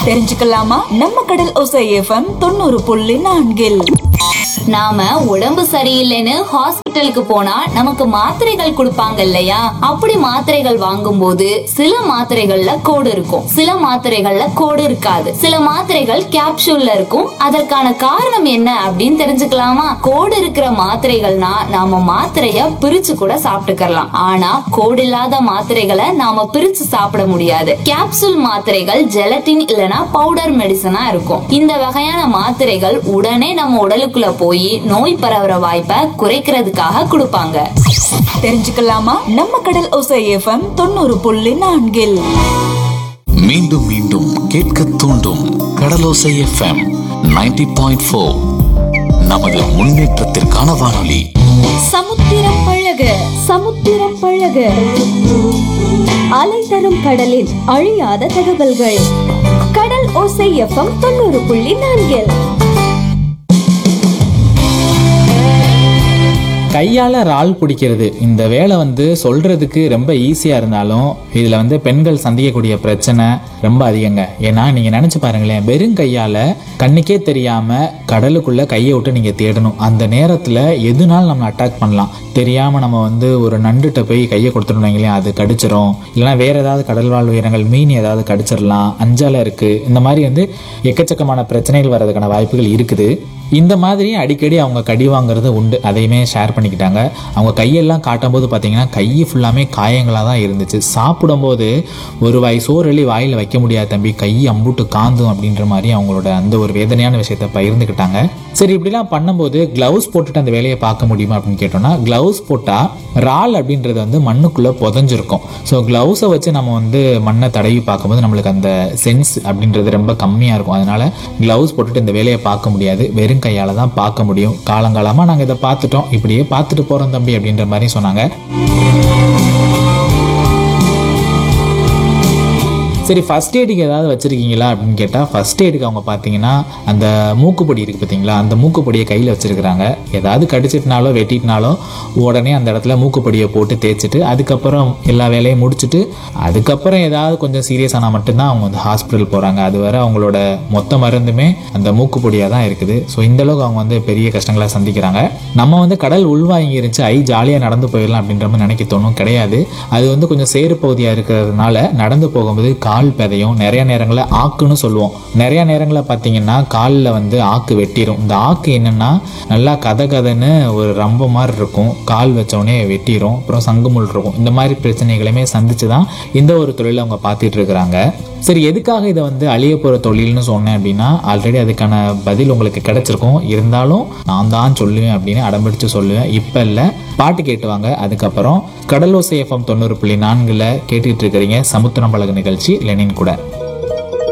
தெரிஞ்சுக்கலாமா நம்ம கடல் ஒசை எஃப்எம் தொண்ணூறு புள்ளி நான்கில் நாம உடம்பு சரியில்லைன்னு ஹாஸ்பிட்டலுக்கு போனா நமக்கு மாத்திரைகள் கொடுப்பாங்க இல்லையா அப்படி மாத்திரைகள் வாங்கும்போது சில மாத்திரைகள்ல கோடு இருக்கும் சில மாத்திரைகள்ல கோடு இருக்காது சில மாத்திரைகள் கேப்சூல்ல இருக்கும் அதற்கான காரணம் என்ன அப்படின்னு தெரிஞ்சுக்கலாமா கோடு இருக்கிற மாத்திரைகள்னா நாம மாத்திரைய பிரிச்சு கூட சாப்பிட்டுக்கலாம் ஆனா கோடு இல்லாத மாத்திரைகளை நாம பிரிச்சு சாப்பிட முடியாது கேப்சூல் மாத்திரைகள் ஜெலட்டின் இல்லனா பவுடர் மெடிசனா இருக்கும் இந்த வகையான மாத்திரைகள் உடனே நம்ம உடலுக்குள்ள போய் நோய் பரவுற வாய்ப்பை குறைக்கிறதுக்காக கொடுப்பாங்க தெரிஞ்சுக்கலாமா நம்ம கடல் ஒசை எஃப்எம் தொண்ணூறு புள்ளி நான்கில் மீண்டும் மீண்டும் கேட்க தூண்டும் கடலோசை எஃப்எம் 90.4 பாயிண்ட் ஃபோர் நமது முன்னேற்றத்திற்கான வானொலி சமுத்திரம் பழக சமுத்திரம் பழக அலை தரும் கடலின் அழியாத தகவல்கள் கடல் ஓசை எஃப்எம் தொண்ணூறு புள்ளி நான்கில் கையால் இறால் பிடிக்கிறது இந்த வேலை வந்து சொல்கிறதுக்கு ரொம்ப ஈஸியாக இருந்தாலும் இதில் வந்து பெண்கள் சந்திக்கக்கூடிய பிரச்சனை ரொம்ப அதிகங்க ஏன்னா நீங்கள் நினச்சி பாருங்களேன் வெறும் கையால் கண்ணுக்கே தெரியாமல் கடலுக்குள்ளே கையை விட்டு நீங்கள் தேடணும் அந்த நேரத்தில் எதுனாலும் நம்ம அட்டாக் பண்ணலாம் தெரியாமல் நம்ம வந்து ஒரு நண்டுகிட்ட போய் கையை கொடுத்துட்டோம் வைங்களேன் அது கடிச்சிரும் இல்லைனா வேறு ஏதாவது கடல் வாழ் உயிரினங்கள் மீன் ஏதாவது கடிச்சிடலாம் அஞ்சாலை இருக்குது இந்த மாதிரி வந்து எக்கச்சக்கமான பிரச்சனைகள் வர்றதுக்கான வாய்ப்புகள் இருக்குது இந்த மாதிரி அடிக்கடி அவங்க கடி வாங்குறது உண்டு அதையுமே ஷேர் பண்ணிக்கிட்டாங்க அவங்க கையெல்லாம் காட்டும்போது பார்த்தீங்கன்னா கை ஃபுல்லாமே காயங்களாக தான் இருந்துச்சு சாப்பிடும்போது ஒரு வாய் சோறு அள்ளி வாயில் வைக்க முடியாது தம்பி கை அம்புட்டு காந்தும் அப்படின்ற மாதிரி அவங்களோட அந்த ஒரு வேதனையான விஷயத்த பகிர்ந்துக்கிட்டாங்க சரி இப்படிலாம் பண்ணும்போது க்ளவுஸ் போட்டுட்டு அந்த வேலையை பார்க்க முடியுமா அப்படின்னு கேட்டோம்னா க்ளவுஸ் போட்டால் ரால் அப்படின்றது வந்து மண்ணுக்குள்ளே புதஞ்சிருக்கும் ஸோ க்ளவுஸை வச்சு நம்ம வந்து மண்ணை தடவி பார்க்கும்போது நம்மளுக்கு அந்த சென்ஸ் அப்படின்றது ரொம்ப கம்மியாக இருக்கும் அதனால க்ளவுஸ் போட்டுட்டு இந்த வேலையை பார்க்க முடியாது வெறும் கையால் தான் பார்க்க முடியும் காலங்காலமாக நாங்கள் இதை பார்த்துட்டோம் இப்படியே பார்த்துட்டு போகிறோம் தம்பி அப்படின்ற மாதிரி சொன்னாங்க சரி ஃபர்ஸ்ட் எய்டுக்கு ஏதாவது வச்சுருக்கீங்களா அப்படின்னு கேட்டால் ஃபர்ஸ்ட் எய்டுக்கு அவங்க பார்த்தீங்கன்னா அந்த மூக்குப்பொடி இருக்குது பார்த்தீங்களா அந்த மூக்குப்பொடியை கையில் வச்சுருக்கிறாங்க ஏதாவது கடிச்சிட்டுனாலோ வெட்டிட்டுனாலோ உடனே அந்த இடத்துல மூக்குப்பொடியை போட்டு தேய்ச்சிட்டு அதுக்கப்புறம் எல்லா வேலையும் முடிச்சுட்டு அதுக்கப்புறம் ஏதாவது கொஞ்சம் சீரியஸ் ஆனால் மட்டும்தான் அவங்க வந்து ஹாஸ்பிட்டல் போகிறாங்க அது வரை அவங்களோட மொத்த மருந்துமே அந்த மூக்குப்பொடியாக தான் இருக்குது ஸோ இந்த அளவுக்கு அவங்க வந்து பெரிய கஷ்டங்களை சந்திக்கிறாங்க நம்ம வந்து கடல் உள்வாங்கி இருந்துச்சு ஐ ஜாலியாக நடந்து போயிடலாம் அப்படின்ற மாதிரி நினைக்க தோணும் கிடையாது அது வந்து கொஞ்சம் சேறு பகுதியாக இருக்கிறதுனால நடந்து போகும்போது கால் பெதையும் நிறைய நேரங்களில் ஆக்குன்னு சொல்லுவோம் நிறைய நேரங்களில் பார்த்தீங்கன்னா காலில் வந்து ஆக்கு வெட்டிடும் இந்த ஆக்கு என்னென்னா நல்லா கதை கதைன்னு ஒரு ரம்ப மாதிரி இருக்கும் கால் வச்சோடனே வெட்டிடும் அப்புறம் சங்குமுள் இருக்கும் இந்த மாதிரி பிரச்சனைகளையுமே சந்திச்சு தான் இந்த ஒரு தொழிலை அவங்க பார்த்துட்டு இருக்கிறாங்க சரி எதுக்காக இதை வந்து அழிய போகிற தொழில்னு சொன்னேன் அப்படின்னா ஆல்ரெடி அதுக்கான பதில் உங்களுக்கு கிடைச்சிருக்கும் இருந்தாலும் நான் தான் சொல்லுவேன் அப்படின்னு அடம்பிடிச்சு சொல்லுவேன் இப்போ இல்லை பாட்டு கேட்டுவாங்க அதுக்கப்புறம் கடலோசை எஃப்எம் தொண்ணூறு புள்ளி நான்கில் கேட்டுட்டு இருக்கிறீங்க சமுத்திரம் பழகு நிகழ்ச்சி லெனின் கூட